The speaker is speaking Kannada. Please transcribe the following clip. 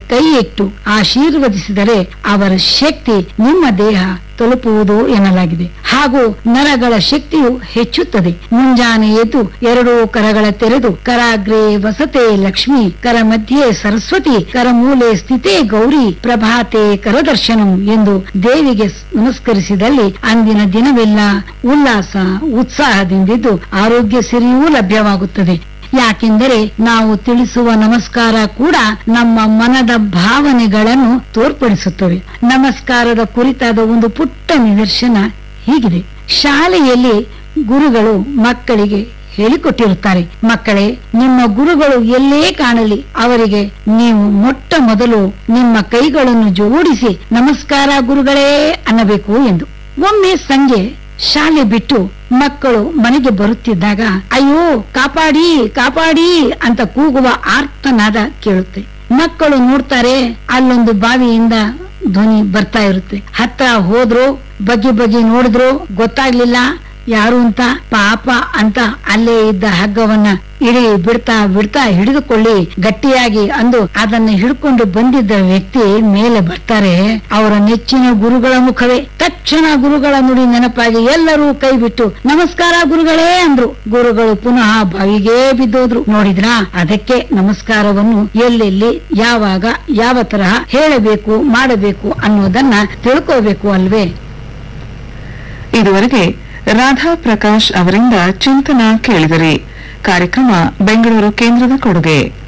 ಕೈ ಇಟ್ಟು ಆಶೀರ್ವದಿಸಿದರೆ ಅವರ ಶಕ್ತಿ ನಿಮ್ಮ ದೇಹ ತಲುಪುವುದು ಎನ್ನಲಾಗಿದೆ ಹಾಗೂ ನರಗಳ ಶಕ್ತಿಯು ಹೆಚ್ಚುತ್ತದೆ ಮುಂಜಾನೆ ಎದ್ದು ಎರಡೂ ಕರಗಳ ತೆರೆದು ಕರಾಗ್ರೆ ವಸತೆ ಲಕ್ಷ್ಮಿ ಕರ ಮಧ್ಯೆ ಸರಸ್ವತಿ ಕರಮೂಲೆ ಸ್ಥಿತೇ ಗೌರಿ ಪ್ರಭಾತೆ ಕರದರ್ಶನಂ ಎಂದು ದೇವಿಗೆ ನಮಸ್ಕರಿಸಿದಲ್ಲಿ ಅಂದಿನ ದಿನವೆಲ್ಲ ಉಲ್ಲಾಸ ಉತ್ಸಾಹದಿಂದಿದ್ದು ಆರೋಗ್ಯ ಸಿರಿಯೂ ಲಭ್ಯವಾಗುತ್ತದೆ ಯಾಕೆಂದರೆ ನಾವು ತಿಳಿಸುವ ನಮಸ್ಕಾರ ಕೂಡ ನಮ್ಮ ಮನದ ಭಾವನೆಗಳನ್ನು ತೋರ್ಪಡಿಸುತ್ತವೆ ನಮಸ್ಕಾರದ ಕುರಿತಾದ ಒಂದು ಪುಟ್ಟ ನಿದರ್ಶನ ಹೀಗಿದೆ ಶಾಲೆಯಲ್ಲಿ ಗುರುಗಳು ಮಕ್ಕಳಿಗೆ ಹೇಳಿಕೊಟ್ಟಿರುತ್ತಾರೆ ಮಕ್ಕಳೇ ನಿಮ್ಮ ಗುರುಗಳು ಎಲ್ಲೇ ಕಾಣಲಿ ಅವರಿಗೆ ನೀವು ಮೊಟ್ಟ ಮೊದಲು ನಿಮ್ಮ ಕೈಗಳನ್ನು ಜೋಡಿಸಿ ನಮಸ್ಕಾರ ಗುರುಗಳೇ ಅನ್ನಬೇಕು ಎಂದು ಒಮ್ಮೆ ಸಂಜೆ ಶಾಲೆ ಬಿಟ್ಟು ಮಕ್ಕಳು ಮನೆಗೆ ಬರುತ್ತಿದ್ದಾಗ ಅಯ್ಯೋ ಕಾಪಾಡಿ ಕಾಪಾಡಿ ಅಂತ ಕೂಗುವ ಆರ್ತನಾದ ಕೇಳುತ್ತೆ ಮಕ್ಕಳು ನೋಡ್ತಾರೆ ಅಲ್ಲೊಂದು ಬಾವಿಯಿಂದ ಧ್ವನಿ ಬರ್ತಾ ಇರುತ್ತೆ ಹತ್ರ ಹೋದ್ರು ಬಗ್ಗಿ ಬಗ್ಗಿ ನೋಡಿದ್ರು ಗೊತ್ತಾಗ್ಲಿಲ್ಲ ಯಾರು ಅಂತ ಪಾಪ ಅಂತ ಅಲ್ಲೇ ಇದ್ದ ಹಗ್ಗವನ್ನ ಇಳಿ ಬಿಡ್ತಾ ಬಿಡ್ತಾ ಹಿಡಿದುಕೊಳ್ಳಿ ಗಟ್ಟಿಯಾಗಿ ಅಂದು ಅದನ್ನ ಹಿಡ್ಕೊಂಡು ಬಂದಿದ್ದ ವ್ಯಕ್ತಿ ಮೇಲೆ ಬರ್ತಾರೆ ಅವರ ನೆಚ್ಚಿನ ಗುರುಗಳ ಮುಖವೇ ತಕ್ಷಣ ಗುರುಗಳ ನುಡಿ ನೆನಪಾಗಿ ಎಲ್ಲರೂ ಕೈ ಬಿಟ್ಟು ನಮಸ್ಕಾರ ಗುರುಗಳೇ ಅಂದ್ರು ಗುರುಗಳು ಪುನಃ ಬಾವಿಗೆ ಬಿದ್ದೋದ್ರು ನೋಡಿದ್ರಾ ಅದಕ್ಕೆ ನಮಸ್ಕಾರವನ್ನು ಎಲ್ಲೆಲ್ಲಿ ಯಾವಾಗ ಯಾವ ತರಹ ಹೇಳಬೇಕು ಮಾಡಬೇಕು ಅನ್ನೋದನ್ನ ತಿಳ್ಕೋಬೇಕು ಅಲ್ವೇ ಇದುವರೆಗೆ ರಾಧಾ ಪ್ರಕಾಶ್ ಅವರಿಂದ ಚಿಂತನ ಕೇಳಿದಿರಿ ಕಾರ್ಯಕ್ರಮ ಬೆಂಗಳೂರು ಕೇಂದ್ರದ ಕೊಡುಗೆ